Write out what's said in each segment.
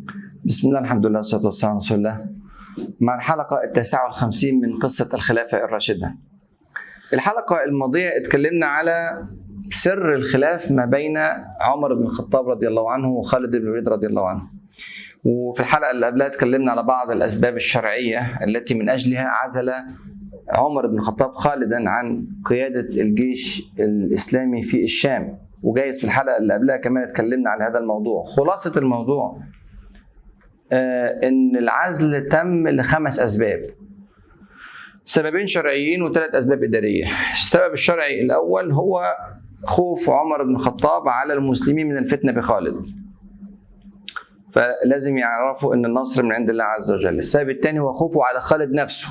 بسم الله الحمد لله والصلاة والسلام على رسول الله مع الحلقة التاسعة والخمسين من قصة الخلافة الراشدة الحلقة الماضية اتكلمنا على سر الخلاف ما بين عمر بن الخطاب رضي الله عنه وخالد بن الوليد رضي الله عنه وفي الحلقة اللي قبلها اتكلمنا على بعض الأسباب الشرعية التي من أجلها عزل عمر بن الخطاب خالدا عن قيادة الجيش الإسلامي في الشام وجايز في الحلقة اللي قبلها كمان اتكلمنا على هذا الموضوع خلاصة الموضوع آه ان العزل تم لخمس اسباب سببين شرعيين وثلاث اسباب اداريه السبب الشرعي الاول هو خوف عمر بن الخطاب على المسلمين من الفتنه بخالد فلازم يعرفوا ان النصر من عند الله عز وجل السبب الثاني هو خوفه على خالد نفسه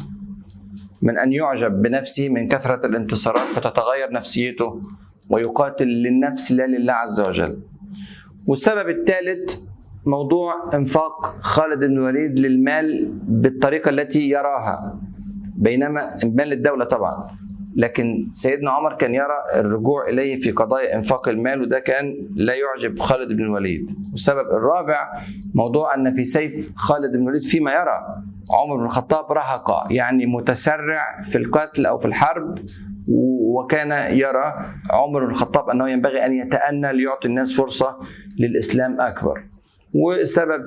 من ان يعجب بنفسه من كثره الانتصارات فتتغير نفسيته ويقاتل للنفس لا لله عز وجل والسبب الثالث موضوع انفاق خالد بن الوليد للمال بالطريقه التي يراها بينما مال الدوله طبعا لكن سيدنا عمر كان يرى الرجوع اليه في قضايا انفاق المال وده كان لا يعجب خالد بن الوليد والسبب الرابع موضوع ان في سيف خالد بن الوليد فيما يرى عمر بن الخطاب رهق يعني متسرع في القتل او في الحرب وكان يرى عمر بن الخطاب انه ينبغي ان يتأنى ليعطي الناس فرصه للاسلام اكبر والسبب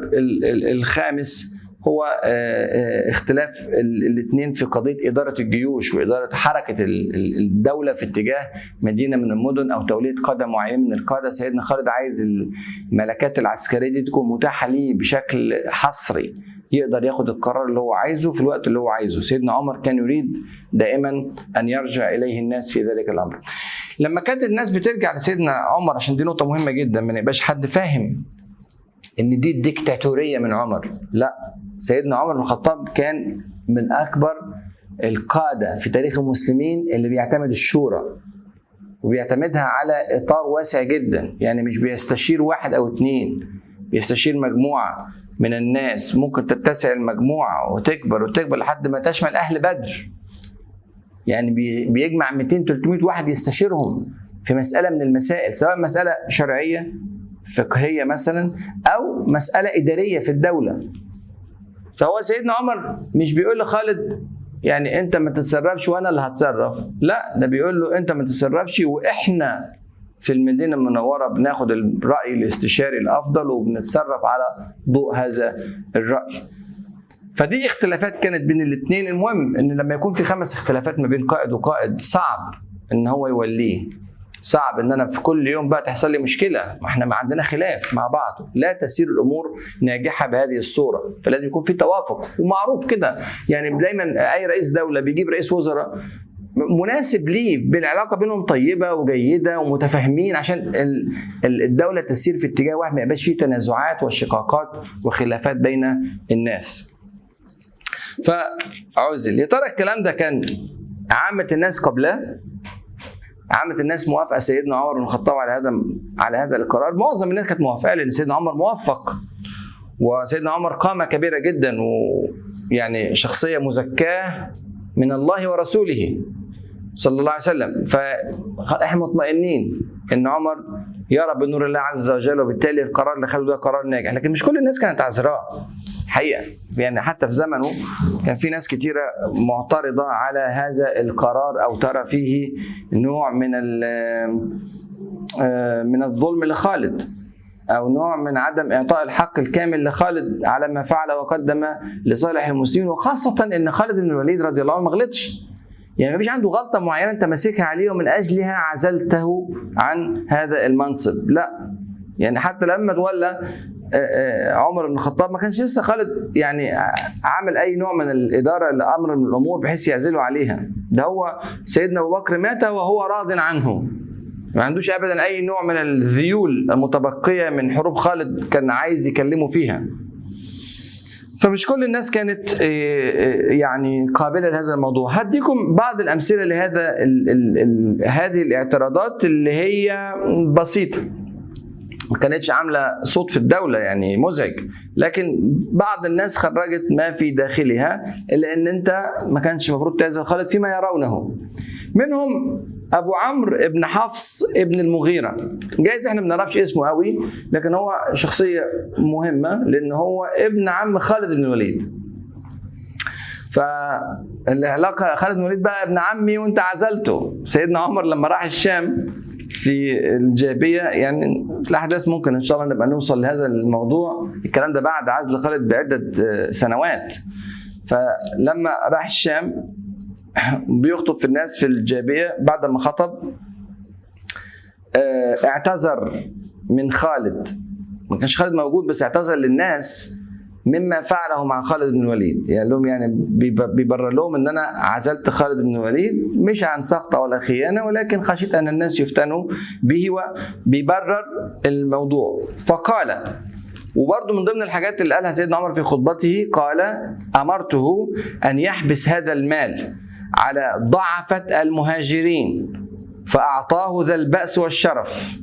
الخامس هو اختلاف الاثنين في قضيه اداره الجيوش واداره حركه الدوله في اتجاه مدينه من المدن او توليه قاده معينه من القاده سيدنا خالد عايز الملكات العسكريه دي تكون متاحه ليه بشكل حصري يقدر ياخد القرار اللي هو عايزه في الوقت اللي هو عايزه سيدنا عمر كان يريد دائما ان يرجع اليه الناس في ذلك الامر لما كانت الناس بترجع لسيدنا عمر عشان دي نقطه مهمه جدا ما يبقاش حد فاهم ان دي ديكتاتوريه من عمر لا سيدنا عمر بن الخطاب كان من اكبر القاده في تاريخ المسلمين اللي بيعتمد الشورى وبيعتمدها على اطار واسع جدا يعني مش بيستشير واحد او اتنين بيستشير مجموعه من الناس ممكن تتسع المجموعه وتكبر وتكبر لحد ما تشمل اهل بدر يعني بيجمع 200 300 واحد يستشيرهم في مساله من المسائل سواء مساله شرعيه فقهيه مثلا او مساله اداريه في الدوله فهو سيدنا عمر مش بيقول لخالد يعني انت ما تتصرفش وانا اللي هتصرف لا ده بيقول له انت ما تتصرفش واحنا في المدينه المنوره بناخد الراي الاستشاري الافضل وبنتصرف على ضوء هذا الراي فدي اختلافات كانت بين الاثنين المهم ان لما يكون في خمس اختلافات ما بين قائد وقائد صعب ان هو يوليه صعب ان انا في كل يوم بقى تحصل لي مشكله ما احنا ما عندنا خلاف مع بعض لا تسير الامور ناجحه بهذه الصوره فلازم يكون في توافق ومعروف كده يعني دايما اي رئيس دوله بيجيب رئيس وزراء مناسب ليه بالعلاقه بينهم طيبه وجيده ومتفاهمين عشان الدوله تسير في اتجاه واحد ما يبقاش فيه تنازعات وشقاقات وخلافات بين الناس. فعزل يا ترى الكلام ده كان عامه الناس قبله عامة الناس موافقة سيدنا عمر بن الخطاب على هذا على هذا القرار، معظم الناس كانت موافقة لأن سيدنا عمر موفق وسيدنا عمر قامة كبيرة جدا ويعني شخصية مزكاة من الله ورسوله صلى الله عليه وسلم فاحنا مطمئنين ان عمر يرى بنور الله عز وجل وبالتالي القرار اللي خده ده قرار ناجح لكن مش كل الناس كانت عذراء حقيقه يعني حتى في زمنه كان في ناس كتيره معترضه على هذا القرار او ترى فيه نوع من من الظلم لخالد او نوع من عدم اعطاء الحق الكامل لخالد على ما فعل وقدم لصالح المسلمين وخاصه ان خالد بن الوليد رضي الله عنه ما غلطش يعني ما فيش عنده غلطه معينه انت ماسكها عليه ومن اجلها عزلته عن هذا المنصب لا يعني حتى لما تولى عمر بن الخطاب ما كانش لسه خالد يعني عامل اي نوع من الاداره لامر من الامور بحيث يعزله عليها ده هو سيدنا ابو بكر مات وهو راض عنه ما عندوش ابدا اي نوع من الذيول المتبقيه من حروب خالد كان عايز يكلمه فيها فمش كل الناس كانت يعني قابله لهذا الموضوع هديكم بعض الامثله لهذا ال ال ال هذه الاعتراضات اللي هي بسيطه ما كانتش عامله صوت في الدوله يعني مزعج لكن بعض الناس خرجت ما في داخلها الا ان انت ما كانش المفروض تعزل خالد فيما يرونه منهم ابو عمرو ابن حفص ابن المغيره جايز احنا ما بنعرفش اسمه قوي لكن هو شخصيه مهمه لان هو ابن عم خالد بن الوليد فالعلاقه خالد بن الوليد بقى ابن عمي وانت عزلته سيدنا عمر لما راح الشام في الجابيه يعني الاحداث ممكن ان شاء الله نبقى نوصل لهذا الموضوع الكلام ده بعد عزل خالد بعده سنوات فلما راح الشام بيخطب في الناس في الجابيه بعد ما خطب اعتذر من خالد ما كانش خالد موجود بس اعتذر للناس مما فعله مع خالد بن الوليد يعني لهم يعني بيبرر لهم ان انا عزلت خالد بن الوليد مش عن سخطه ولا خيانه ولكن خشيت ان الناس يفتنوا به وبيبرر الموضوع فقال وبرضه من ضمن الحاجات اللي قالها سيدنا عمر في خطبته قال امرته ان يحبس هذا المال على ضعفة المهاجرين فأعطاه ذا البأس والشرف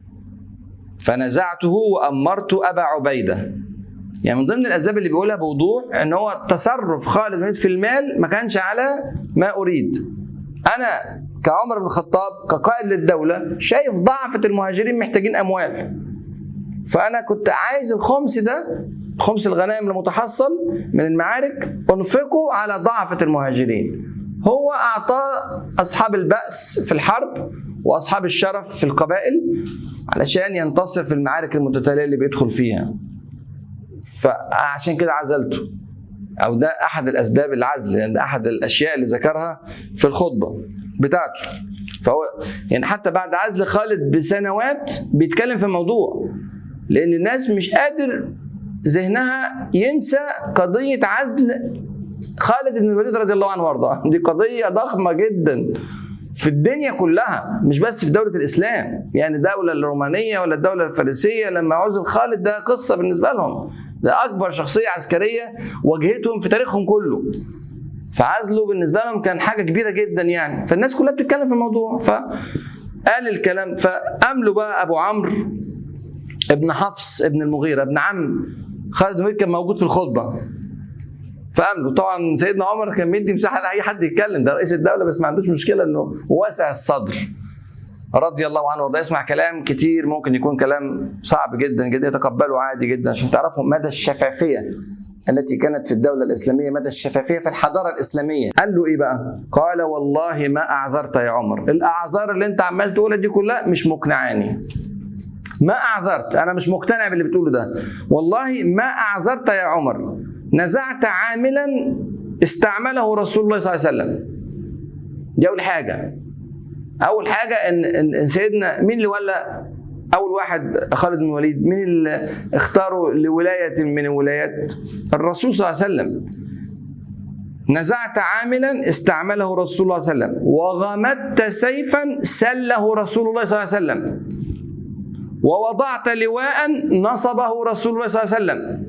فنزعته وأمرت أبا عبيدة يعني من ضمن الأسباب اللي بيقولها بوضوح أن هو تصرف خالد بن في المال ما كانش على ما أريد أنا كعمر بن الخطاب كقائد للدولة شايف ضعفة المهاجرين محتاجين أموال فأنا كنت عايز الخمس ده خمس الغنائم المتحصل من المعارك أنفقه على ضعفة المهاجرين هو أعطى أصحاب البأس في الحرب وأصحاب الشرف في القبائل علشان ينتصر في المعارك المتتالية اللي بيدخل فيها فعشان كده عزلته أو ده أحد الأسباب العزل يعني ده أحد الأشياء اللي ذكرها في الخطبة بتاعته فهو يعني حتى بعد عزل خالد بسنوات بيتكلم في الموضوع لأن الناس مش قادر ذهنها ينسى قضية عزل خالد بن الوليد رضي الله عنه وارضاه دي قضيه ضخمه جدا في الدنيا كلها مش بس في دولة الإسلام يعني الدولة الرومانية ولا الدولة الفارسية لما عزل خالد ده قصة بالنسبة لهم ده أكبر شخصية عسكرية واجهتهم في تاريخهم كله فعزله بالنسبة لهم كان حاجة كبيرة جدا يعني فالناس كلها بتتكلم في الموضوع فقال الكلام فأمله بقى أبو عمرو ابن حفص ابن المغيرة ابن عم خالد بن كان موجود في الخطبة فامنوا طبعا سيدنا عمر كان مدي مساحه لاي حد يتكلم ده رئيس الدوله بس ما عندوش مشكله انه واسع الصدر رضي الله عنه وارضاه يسمع كلام كتير ممكن يكون كلام صعب جدا جدا يتقبله عادي جدا عشان تعرفوا مدى الشفافيه التي كانت في الدولة الإسلامية مدى الشفافية في الحضارة الإسلامية قال له إيه بقى قال والله ما أعذرت يا عمر الأعذار اللي أنت عمال تقولها دي كلها مش مقنعاني ما أعذرت أنا مش مقتنع باللي بتقوله ده والله ما أعذرت يا عمر نزعت عاملا استعمله رسول الله صلى الله عليه وسلم دي اول حاجه اول حاجه ان ان سيدنا مين اللي ولى اول واحد خالد بن الوليد مين اللي اختاره لولايه من الولايات الرسول صلى الله عليه وسلم نزعت عاملا استعمله رسول الله صلى الله عليه وسلم وغمدت سيفا سله رسول الله صلى الله عليه وسلم ووضعت لواء نصبه رسول الله صلى الله عليه وسلم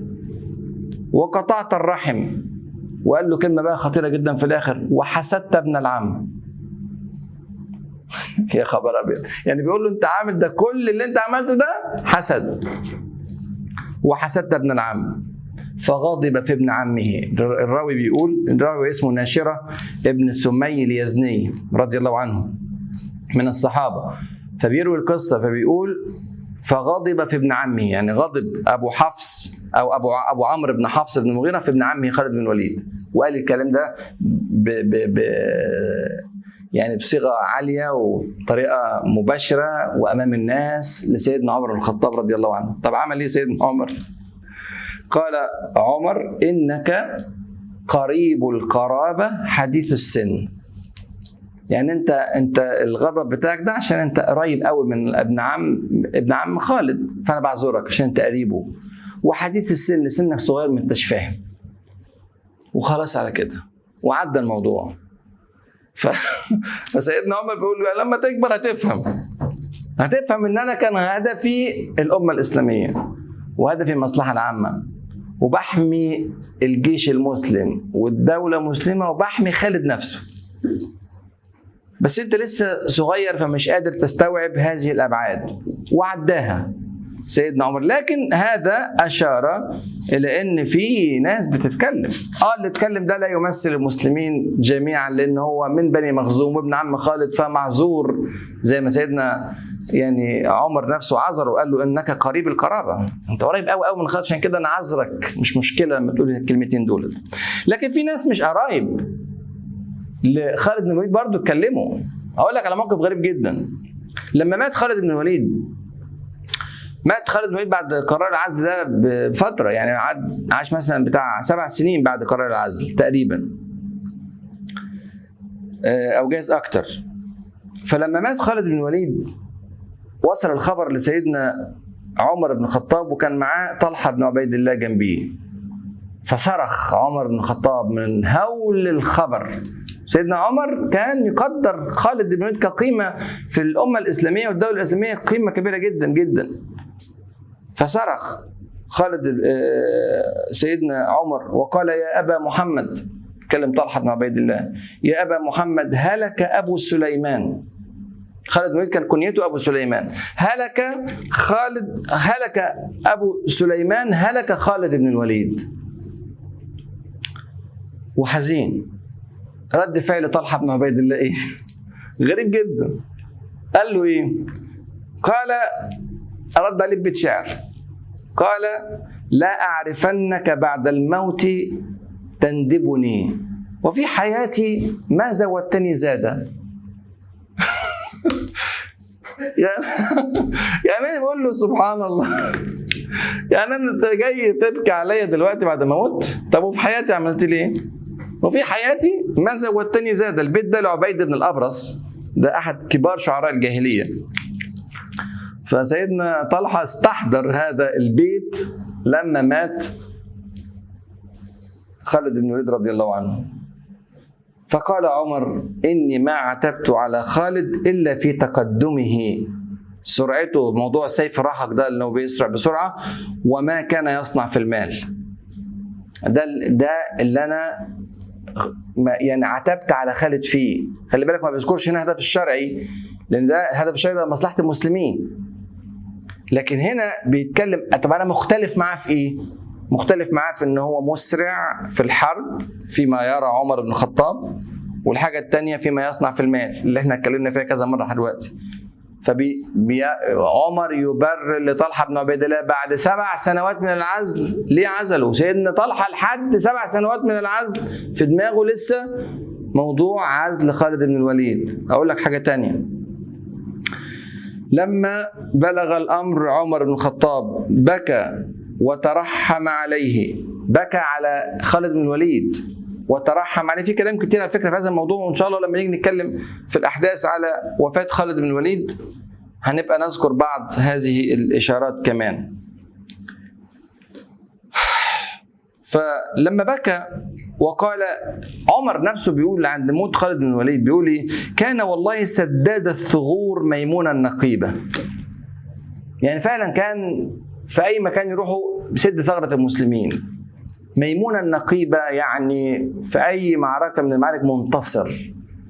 وقطعت الرحم وقال له كلمه بقى خطيره جدا في الاخر وحسدت ابن العم يا خبر ابيض يعني بيقول له انت عامل ده كل اللي انت عملته ده حسد وحسدت ابن العم فغضب في ابن عمه الراوي بيقول الراوي اسمه ناشرة ابن سمي اليزني رضي الله عنه من الصحابة فبيروي القصة فبيقول فغضب في ابن عمه يعني غضب أبو حفص او ابو ابو عمرو بن حفص بن المغيره في ابن عمه خالد بن الوليد وقال الكلام ده ب ب ب يعني بصيغه عاليه وطريقه مباشره وامام الناس لسيدنا عمر بن الخطاب رضي الله عنه طب عمل ايه سيدنا عمر قال عمر انك قريب القرابه حديث السن يعني انت انت الغضب بتاعك ده عشان انت قريب قوي من ابن عم ابن عم خالد فانا بعذرك عشان انت قريبه وحديث السن سنك صغير ما انتش فاهم وخلاص على كده وعدى الموضوع ف... فسيدنا عمر بيقول له لما تكبر هتفهم هتفهم ان انا كان هدفي الامه الاسلاميه وهدفي المصلحه العامه وبحمي الجيش المسلم والدوله مسلمه وبحمي خالد نفسه بس انت لسه صغير فمش قادر تستوعب هذه الابعاد وعداها سيدنا عمر لكن هذا اشار الى ان في ناس بتتكلم اه اللي اتكلم ده لا يمثل المسلمين جميعا لان هو من بني مخزوم وابن عم خالد فمعذور زي ما سيدنا يعني عمر نفسه عذره وقال له انك قريب القرابه انت قريب قوي قوي من خالد عشان كده انا عذرك مش مشكله لما تقول الكلمتين دول لكن في ناس مش قرايب لخالد بن الوليد برضه اتكلموا هقول لك على موقف غريب جدا لما مات خالد بن الوليد مات خالد بن الوليد بعد قرار العزل ده بفتره يعني عاد عاش مثلا بتاع سبع سنين بعد قرار العزل تقريبا او جايز اكتر فلما مات خالد بن الوليد وصل الخبر لسيدنا عمر بن الخطاب وكان معاه طلحه بن عبيد الله جنبيه فصرخ عمر بن الخطاب من هول الخبر سيدنا عمر كان يقدر خالد بن الوليد كقيمه في الامه الاسلاميه والدوله الاسلاميه قيمه كبيره جدا جدا فصرخ خالد سيدنا عمر وقال يا ابا محمد كلم طلحه بن عبيد الله يا ابا محمد هلك ابو سليمان خالد بن الوليد كان كنيته ابو سليمان هلك خالد هلك ابو سليمان هلك خالد بن الوليد وحزين رد فعل طلحه بن عبيد الله ايه؟ غريب جدا قال له ايه؟ قال رد عليه ببيت شعر قال لا اعرفنك بعد الموت تندبني وفي حياتي ما زودتني زادا يا يا مين بقول له سبحان الله يعني انت جاي تبكي عليا دلوقتي بعد ما مت طب وفي حياتي عملت لي ايه؟ وفي حياتي ما زودتني زاد البيت ده لعبيد بن الابرص ده احد كبار شعراء الجاهليه فسيدنا طلحه استحضر هذا البيت لما مات خالد بن الوليد رضي الله عنه فقال عمر اني ما عتبت على خالد الا في تقدمه سرعته موضوع سيف الرحق ده انه بيسرع بسرعه وما كان يصنع في المال ده ده اللي انا يعني عتبت على خالد فيه خلي بالك ما بيذكرش هنا هدف الشرعي لان ده الهدف الشرعي ده مصلحه المسلمين لكن هنا بيتكلم طب انا مختلف معاه في ايه مختلف معاه في ان هو مسرع في الحرب فيما يرى عمر بن الخطاب والحاجه الثانيه فيما يصنع في المال اللي احنا اتكلمنا فيها كذا مره دلوقتي فبي بي عمر يبرر لطلحه بن عبيد الله بعد سبع سنوات من العزل ليه عزله؟ سيدنا طلحه لحد سبع سنوات من العزل في دماغه لسه موضوع عزل خالد بن الوليد اقول لك حاجه تانية لما بلغ الامر عمر بن الخطاب بكى وترحم عليه بكى على خالد بن الوليد وترحم عليه في كلام كتير على فكره في هذا الموضوع وان شاء الله لما نيجي نتكلم في الاحداث على وفاه خالد بن الوليد هنبقى نذكر بعض هذه الاشارات كمان فلما بكى وقال عمر نفسه بيقول عند موت خالد بن الوليد بيقول ايه كان والله سداد الثغور ميمونه النقيبه يعني فعلا كان في اي مكان يروحوا بسد ثغره المسلمين ميمونه النقيبه يعني في اي معركه من المعارك منتصر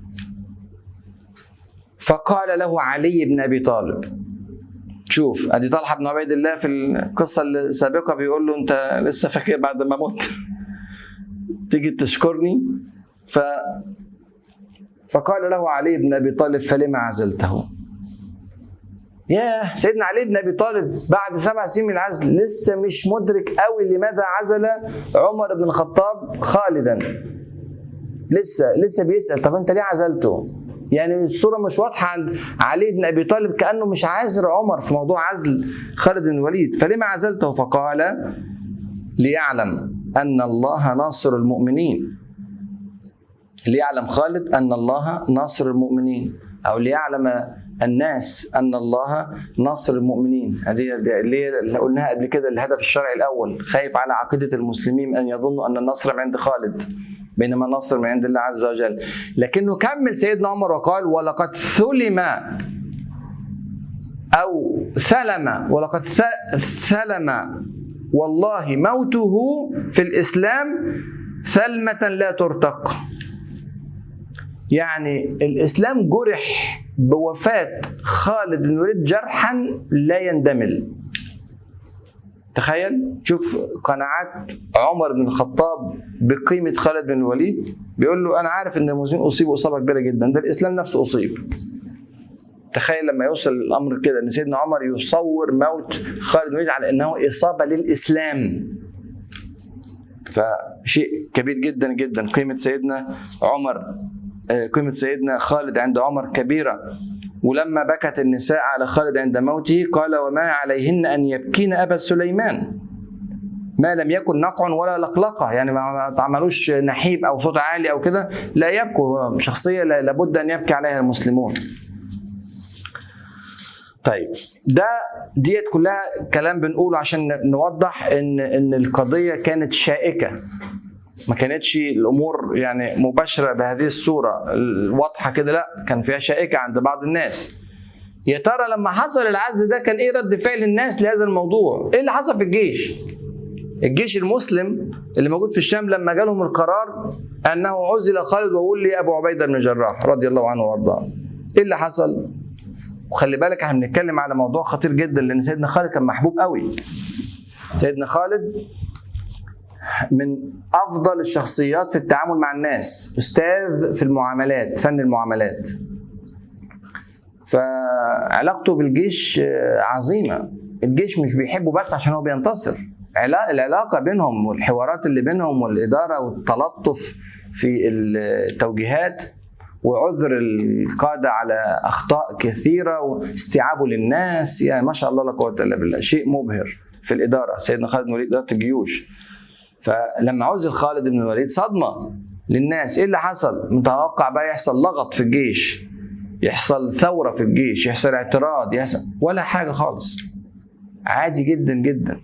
فقال له علي بن ابي طالب شوف ادي طلحه بن عبيد الله في القصه السابقه بيقول له انت لسه فاكر بعد ما مت تيجي تشكرني ف فقال له علي بن ابي طالب فلما عزلته ياه سيدنا علي بن ابي طالب بعد سبع سنين من العزل لسه مش مدرك قوي لماذا عزل عمر بن الخطاب خالدا لسه لسه بيسال طب انت ليه عزلته؟ يعني الصوره مش واضحه عند علي بن ابي طالب كانه مش عاذر عمر في موضوع عزل خالد بن الوليد فلما عزلته فقال ليعلم ان الله ناصر المؤمنين ليعلم خالد ان الله ناصر المؤمنين او ليعلم الناس ان الله ناصر المؤمنين هذه اللي قلناها قبل كده الهدف الشرعي الاول خايف على عقيده المسلمين ان يظنوا ان النصر من عند خالد بينما النصر من عند الله عز وجل لكنه كمل سيدنا عمر وقال ولقد ثلم او ثلم ولقد ثلم والله موته في الاسلام ثلمه لا ترتق يعني الاسلام جرح بوفاه خالد بن الوليد جرحا لا يندمل تخيل شوف قناعات عمر بن الخطاب بقيمة خالد بن الوليد بيقول له أنا عارف إن المسلمين أصيبوا إصابة كبيرة جدا ده الإسلام نفسه أصيب تخيل لما يوصل الأمر كده إن سيدنا عمر يصور موت خالد بن الوليد على إنه إصابة للإسلام فشيء كبير جدا جدا قيمة سيدنا عمر آه، قيمة سيدنا خالد عند عمر كبيرة ولما بكت النساء على خالد عند موته قال وما عليهن أن يبكين أبا سليمان ما لم يكن نقع ولا لقلقة يعني ما تعملوش نحيب أو صوت عالي أو كده لا يبكوا شخصية لا- لابد أن يبكي عليها المسلمون طيب ده ديت كلها كلام بنقوله عشان نوضح ان ان القضيه كانت شائكه ما كانتش الامور يعني مباشره بهذه الصوره الواضحه كده لا كان فيها شائكه عند بعض الناس يا ترى لما حصل العزل ده كان ايه رد فعل الناس لهذا الموضوع ايه اللي حصل في الجيش الجيش المسلم اللي موجود في الشام لما جالهم القرار انه عزل خالد وولي ابو عبيده بن الجراح رضي الله عنه وارضاه ايه اللي حصل وخلي بالك احنا بنتكلم على موضوع خطير جدا لان سيدنا خالد كان محبوب قوي سيدنا خالد من افضل الشخصيات في التعامل مع الناس استاذ في المعاملات فن المعاملات فعلاقته بالجيش آه، عظيمه الجيش مش بيحبه بس عشان هو بينتصر علا- العلاقه بينهم والحوارات اللي بينهم والاداره والتلطف في التوجيهات وعذر القاده على اخطاء كثيره واستيعابه للناس يعني ما شاء الله لا قوه الا بالله شيء مبهر في الاداره سيدنا خالد بن الوليد اداره الجيوش فلما عزل خالد بن الوليد صدمه للناس ايه اللي حصل متوقع بقى يحصل لغط في الجيش يحصل ثوره في الجيش يحصل اعتراض يحصل ولا حاجه خالص عادي جدا جدا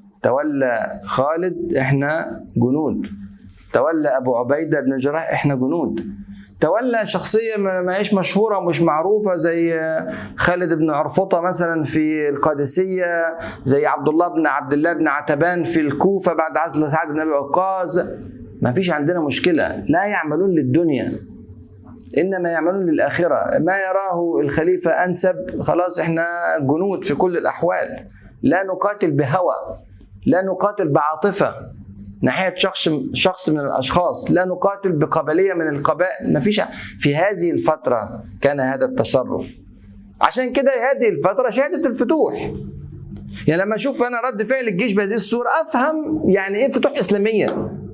تولى خالد احنا جنود تولى ابو عبيده بن الجراح احنا جنود تولى شخصية ما ما هيش مشهورة ومش معروفة زي خالد بن عرفطة مثلا في القادسية زي عبد الله بن عبد الله بن عتبان في الكوفة بعد عزل سعد بن أبي وقاص ما فيش عندنا مشكلة لا يعملون للدنيا إنما يعملون للآخرة ما يراه الخليفة أنسب خلاص إحنا جنود في كل الأحوال لا نقاتل بهوى لا نقاتل بعاطفة ناحية شخص شخص من الأشخاص لا نقاتل بقبلية من القبائل ما فيش في هذه الفترة كان هذا التصرف عشان كده هذه الفترة شهدت الفتوح يعني لما اشوف انا رد فعل الجيش بهذه الصوره افهم يعني ايه فتوح اسلاميه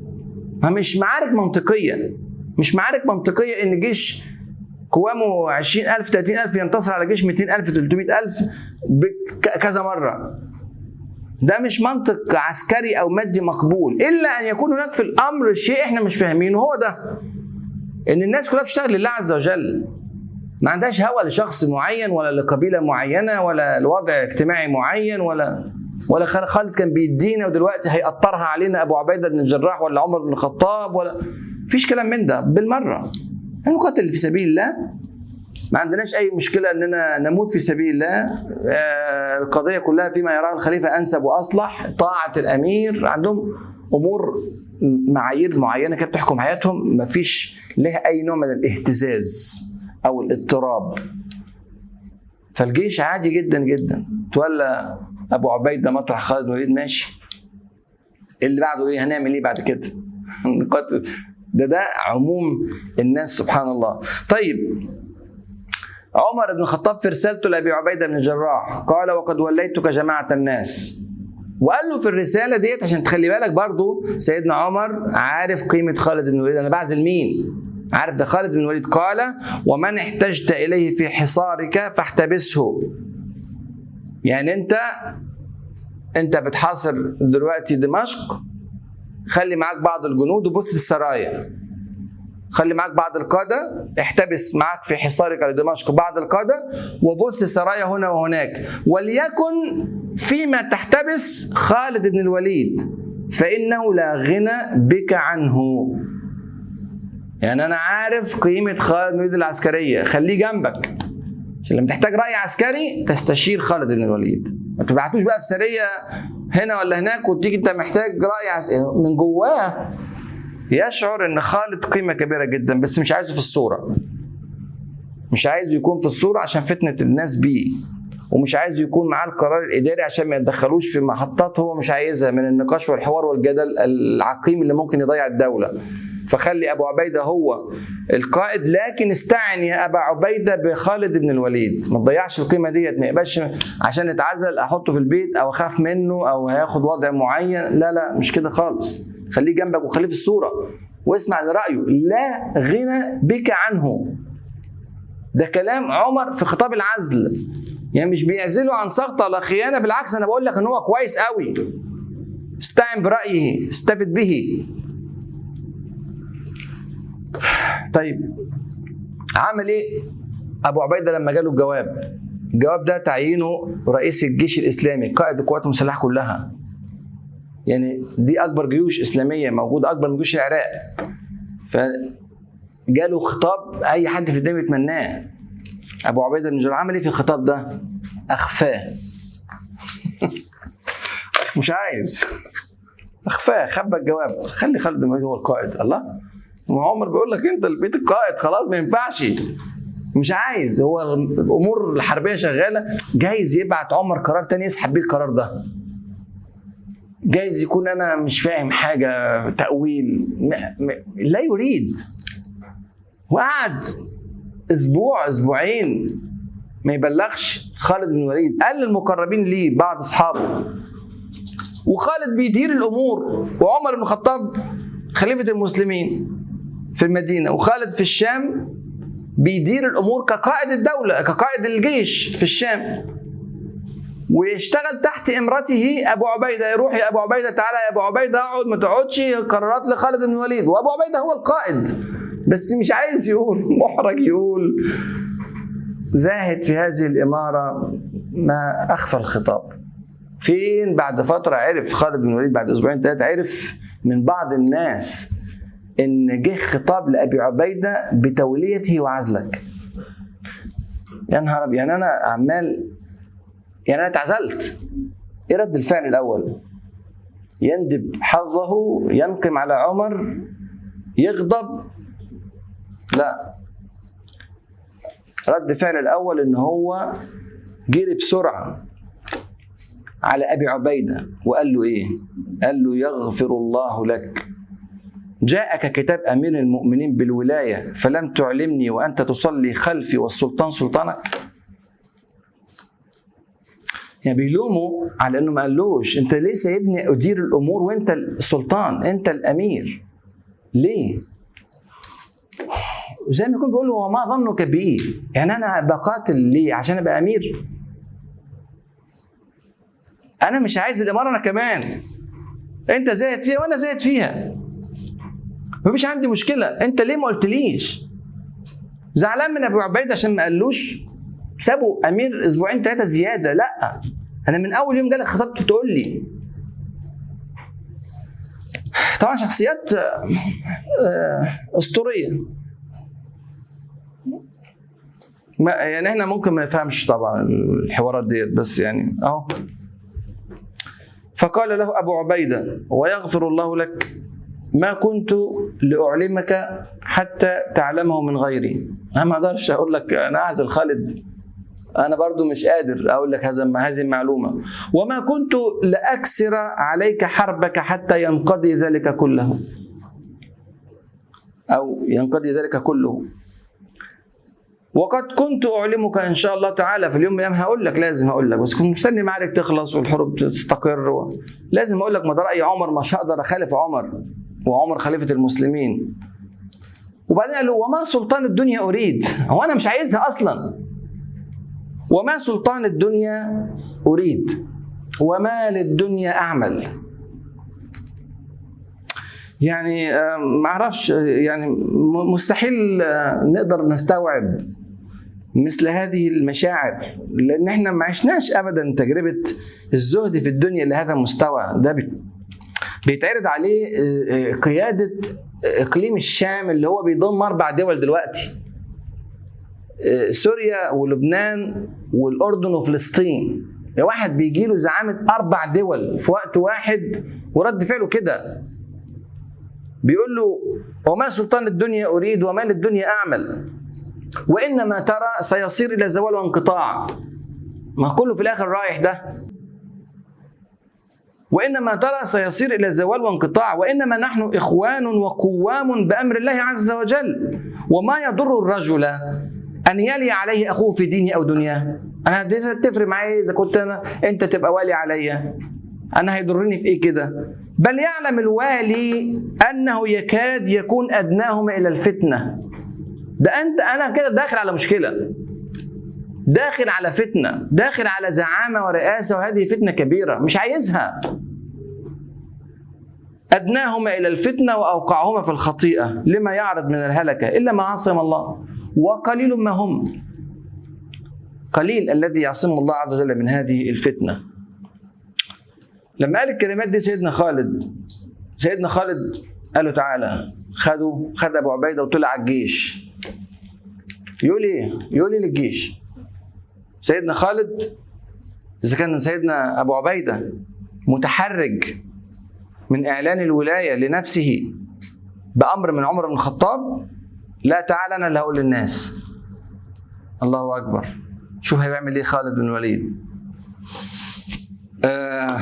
ما مش معارك منطقيه مش معارك منطقيه ان جيش قوامه 20000 30000 ينتصر على جيش 200000 300000 بك- كذا مره ده مش منطق عسكري او مادي مقبول الا ان يكون هناك في الامر شيء احنا مش فاهمينه هو ده ان الناس كلها بتشتغل لله عز وجل ما عندهاش هوى لشخص معين ولا لقبيله معينه ولا لوضع اجتماعي معين ولا ولا خال- خالد كان بيدينا ودلوقتي هيقطرها علينا ابو عبيده بن الجراح ولا عمر بن الخطاب ولا فيش كلام من ده بالمره نقاتل في سبيل الله ما عندناش اي مشكله اننا نموت في سبيل الله آه، القضيه كلها فيما يراه الخليفه انسب واصلح طاعه الامير عندهم امور معايير معينه كده بتحكم حياتهم ما فيش لها اي نوع من الاهتزاز او الاضطراب فالجيش عادي جدا جدا تولى ابو عبيده مطرح خالد بن الوليد ماشي اللي بعده ايه هنعمل ايه بعد كده نقاتل ده ده عموم الناس سبحان الله طيب عمر بن الخطاب في رسالته لابي عبيده بن الجراح قال وقد وليتك جماعه الناس وقال له في الرساله ديت عشان تخلي بالك برضو سيدنا عمر عارف قيمه خالد بن الوليد انا بعزل مين عارف ده خالد بن الوليد قال ومن احتجت اليه في حصارك فاحتبسه يعني انت انت بتحاصر دلوقتي دمشق خلي معاك بعض الجنود وبث السرايا خلي معاك بعض القادة احتبس معاك في حصارك لدمشق بعض القادة وبث سرايا هنا وهناك وليكن فيما تحتبس خالد بن الوليد فإنه لا غنى بك عنه يعني أنا عارف قيمة خالد بن الوليد العسكرية خليه جنبك عشان لما تحتاج رأي عسكري تستشير خالد بن الوليد ما تبعتوش بقى في سرية هنا ولا هناك وتيجي انت محتاج رأي عسكري من جواه يشعر ان خالد قيمه كبيره جدا بس مش عايزه في الصوره مش عايزه يكون في الصوره عشان فتنه الناس بيه ومش عايز يكون معاه القرار الاداري عشان ما يتدخلوش في محطات هو مش عايزها من النقاش والحوار والجدل العقيم اللي ممكن يضيع الدوله فخلي ابو عبيده هو القائد لكن استعن يا ابا عبيده بخالد بن الوليد ما تضيعش القيمه ديت ما يبقاش عشان اتعزل احطه في البيت او اخاف منه او هياخد وضع معين لا لا مش كده خالص خليه جنبك وخليه في الصوره واسمع لرايه لا غنى بك عنه ده كلام عمر في خطاب العزل يعني مش بيعزله عن سخط ولا خيانه بالعكس انا بقول لك ان هو كويس قوي استعن برايه استفد به طيب عمل ايه ابو عبيده لما جاله الجواب الجواب ده تعيينه رئيس الجيش الاسلامي قائد القوات المسلحه كلها يعني دي اكبر جيوش اسلاميه موجوده اكبر من جيوش العراق فجاله خطاب اي حد في الدنيا بيتمناه ابو عبيده بن جرير عمل ايه في الخطاب ده اخفاه مش عايز اخفاه خبى الجواب خلي خالد بن الوليد هو القائد الله ما عمر بيقول لك انت البيت القائد خلاص ما ينفعش مش عايز هو الامور الحربيه شغاله جايز يبعت عمر قرار تاني يسحب بيه القرار ده جايز يكون انا مش فاهم حاجه تاويل م... م... لا يريد وقعد اسبوع اسبوعين ما يبلغش خالد بن الوليد قال للمقربين ليه بعض اصحابه وخالد بيدير الامور وعمر بن الخطاب خليفه المسلمين في المدينه وخالد في الشام بيدير الامور كقائد الدوله كقائد الجيش في الشام ويشتغل تحت امرته ابو عبيده يروح يا ابو عبيده تعالى يا ابو عبيده اقعد ما تقعدش قرارات لخالد بن الوليد وابو عبيده هو القائد بس مش عايز يقول محرج يقول زاهد في هذه الاماره ما اخفى الخطاب فين بعد فتره عرف خالد بن الوليد بعد اسبوعين ثلاثه عرف من بعض الناس ان جه خطاب لابي عبيده بتوليته وعزلك يا نهار ابيض يعني انا عمال يعني انا اتعزلت ايه رد الفعل الاول يندب حظه ينقم على عمر يغضب لا رد فعل الاول ان هو جري بسرعه على ابي عبيده وقال له ايه قال له يغفر الله لك جاءك كتاب امير المؤمنين بالولايه فلم تعلمني وانت تصلي خلفي والسلطان سلطانك يعني بيلوموا على انه ما قالوش انت ليه سايبني ادير الامور وانت السلطان انت الامير ليه وزي ما يكون بيقول له وما ظنك بي يعني انا بقاتل ليه عشان ابقى امير انا مش عايز الاماره انا كمان انت زاهد فيها وانا زاهد فيها مفيش عندي مشكله انت ليه ما قلتليش زعلان من ابو عبيده عشان ما قالوش سابوا امير اسبوعين ثلاثه زياده لا انا من اول يوم جالك خطاب تقول لي طبعا شخصيات اسطوريه ما يعني احنا ممكن ما نفهمش طبعا الحوارات ديت بس يعني اهو فقال له ابو عبيده ويغفر الله لك ما كنت لاعلمك حتى تعلمه من غيري انا ما اقدرش اقول لك انا اعزل خالد انا برضو مش قادر اقول لك هذا هذه المعلومه وما كنت لاكسر عليك حربك حتى ينقضي ذلك كله او ينقضي ذلك كله وقد كنت اعلمك ان شاء الله تعالى في اليوم من الايام هقول لك لازم هقول لك بس كنت مستني معارك تخلص والحروب تستقر و... لازم اقول لك ما ده راي عمر مش هقدر اخالف عمر وعمر خليفه المسلمين وبعدين قال له وما سلطان الدنيا اريد هو انا مش عايزها اصلا وما سلطان الدنيا اريد وما للدنيا اعمل يعني ما اعرفش يعني مستحيل نقدر نستوعب مثل هذه المشاعر لان احنا ما عشناش ابدا تجربه الزهد في الدنيا لهذا المستوى ده بيتعرض عليه قياده اقليم الشام اللي هو بيضم اربع دول دلوقتي سوريا ولبنان والاردن وفلسطين واحد بيجي له زعامه اربع دول في وقت واحد ورد فعله كده بيقول له وما سلطان الدنيا اريد وما للدنيا اعمل وانما ترى سيصير الى زوال وانقطاع ما كله في الاخر رايح ده وانما ترى سيصير الى زوال وانقطاع وانما نحن اخوان وقوام بامر الله عز وجل وما يضر الرجل ان يلي عليه اخوه في دينه او دنياه انا تفرق معايا اذا كنت انا انت تبقى والي عليا انا هيضرني في ايه كده بل يعلم الوالي انه يكاد يكون ادناهما الى الفتنه ده انت انا كده داخل على مشكله داخل على فتنه داخل على زعامه ورئاسه وهذه فتنه كبيره مش عايزها أدناهما إلى الفتنة وأوقعهما في الخطيئة لما يعرض من الهلكة إلا ما عصم الله وقليل ما هم قليل الذي يعصم الله عز وجل من هذه الفتنة لما قال الكلمات دي سيدنا خالد سيدنا خالد قال له تعالى خدوا خد ابو عبيده وطلع على الجيش يقول ايه؟ يقول ايه للجيش؟ سيدنا خالد اذا كان سيدنا ابو عبيده متحرج من اعلان الولايه لنفسه بامر من عمر بن الخطاب لا تعالى انا اللي هقول للناس الله اكبر شوف هيعمل ايه خالد بن الوليد آه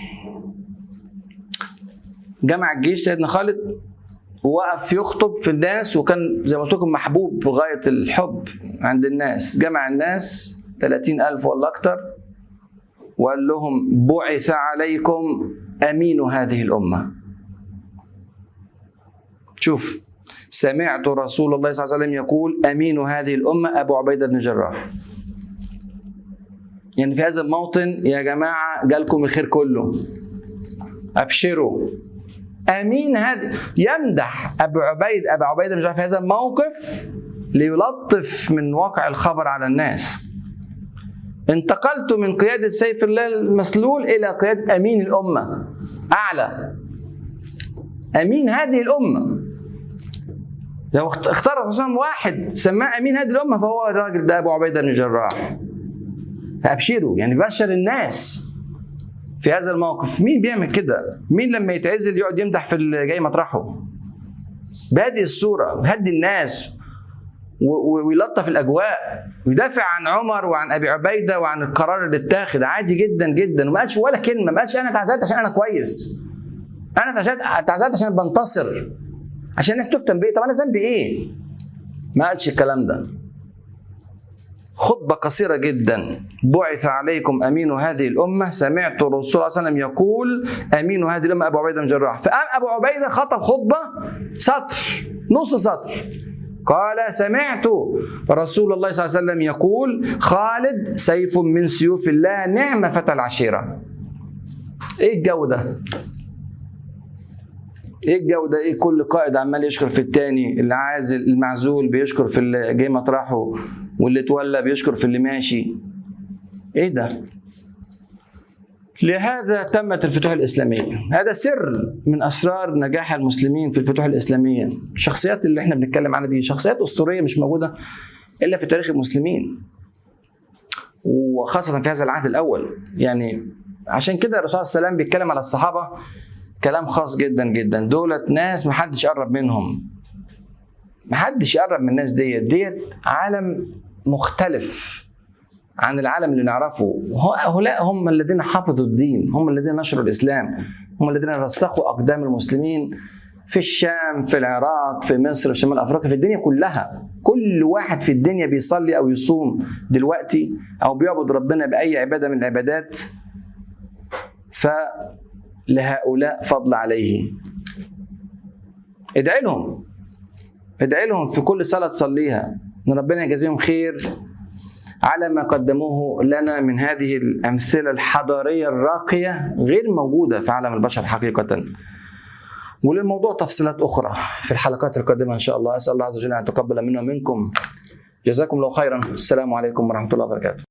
جمع الجيش سيدنا خالد ووقف يخطب في الناس وكان زي ما قلت لكم محبوب بغاية الحب عند الناس جمع الناس 30 ألف ولا أكتر وقال لهم بعث عليكم أمين هذه الأمة شوف سمعت رسول الله صلى الله عليه وسلم يقول أمين هذه الأمة أبو عبيدة بن جراح يعني في هذا الموطن يا جماعة جالكم الخير كله أبشروا امين هذا يمدح ابو عبيد ابو عبيده مش عارف في هذا الموقف ليلطف من واقع الخبر على الناس انتقلت من قياده سيف الله المسلول الى قياده امين الامه اعلى امين هذه الامه لو اختار الرسول واحد سماه امين هذه الامه فهو الراجل ده ابو عبيده بن جراح فابشروا يعني بشر الناس في هذا الموقف مين بيعمل كده مين لما يتعزل يقعد يمدح في اللي جاي مطرحه بهذه الصورة بهدي الناس ويلطف الأجواء ويدافع عن عمر وعن أبي عبيدة وعن القرار اللي اتاخد عادي جدا جدا وما قالش ولا كلمة ما قالش أنا اتعزلت عشان أنا كويس أنا اتعزلت عشان بنتصر عشان الناس تفتن بيه طب أنا ذنبي إيه؟ ما قالش الكلام ده خطبة قصيرة جدا بعث عليكم أمين هذه الأمة سمعت الرسول صلى الله عليه وسلم يقول أمين هذه الأمة أبو عبيدة بن جراح فقام أبو عبيدة خطب خطبة سطر نص سطر قال سمعت رسول الله صلى الله عليه وسلم يقول خالد سيف من سيوف الله نعم فتى العشيرة ايه الجو ده ايه الجو ده ايه كل قائد عمال يشكر في التاني اللي عازل المعزول بيشكر في اللي جاي مطرحه واللي اتولى بيشكر في اللي ماشي ايه ده لهذا تمت الفتوح الإسلامية هذا سر من أسرار نجاح المسلمين في الفتوح الإسلامية الشخصيات اللي احنا بنتكلم عنها دي شخصيات أسطورية مش موجودة إلا في تاريخ المسلمين وخاصة في هذا العهد الأول يعني عشان كده الرسول صلى الله عليه وسلم بيتكلم على الصحابة كلام خاص جدا جدا دولت ناس محدش يقرب منهم محدش يقرب من الناس ديت ديت عالم مختلف عن العالم اللي نعرفه هؤلاء هم الذين حفظوا الدين هم الذين نشروا الإسلام هم الذين رسخوا أقدام المسلمين في الشام في العراق في مصر في شمال افريقيا في الدنيا كلها كل واحد في الدنيا بيصلي او يصوم دلوقتي او بيعبد ربنا باي عباده من العبادات فلهؤلاء فضل عليه ادعي لهم ادعي لهم في كل صلاه تصليها ان ربنا يجازيهم خير على ما قدموه لنا من هذه الامثله الحضاريه الراقيه غير موجوده في عالم البشر حقيقه. وللموضوع تفصيلات اخرى في الحلقات القادمه ان شاء الله اسال الله عز وجل ان يتقبل منا ومنكم. جزاكم الله خيرا السلام عليكم ورحمه الله وبركاته.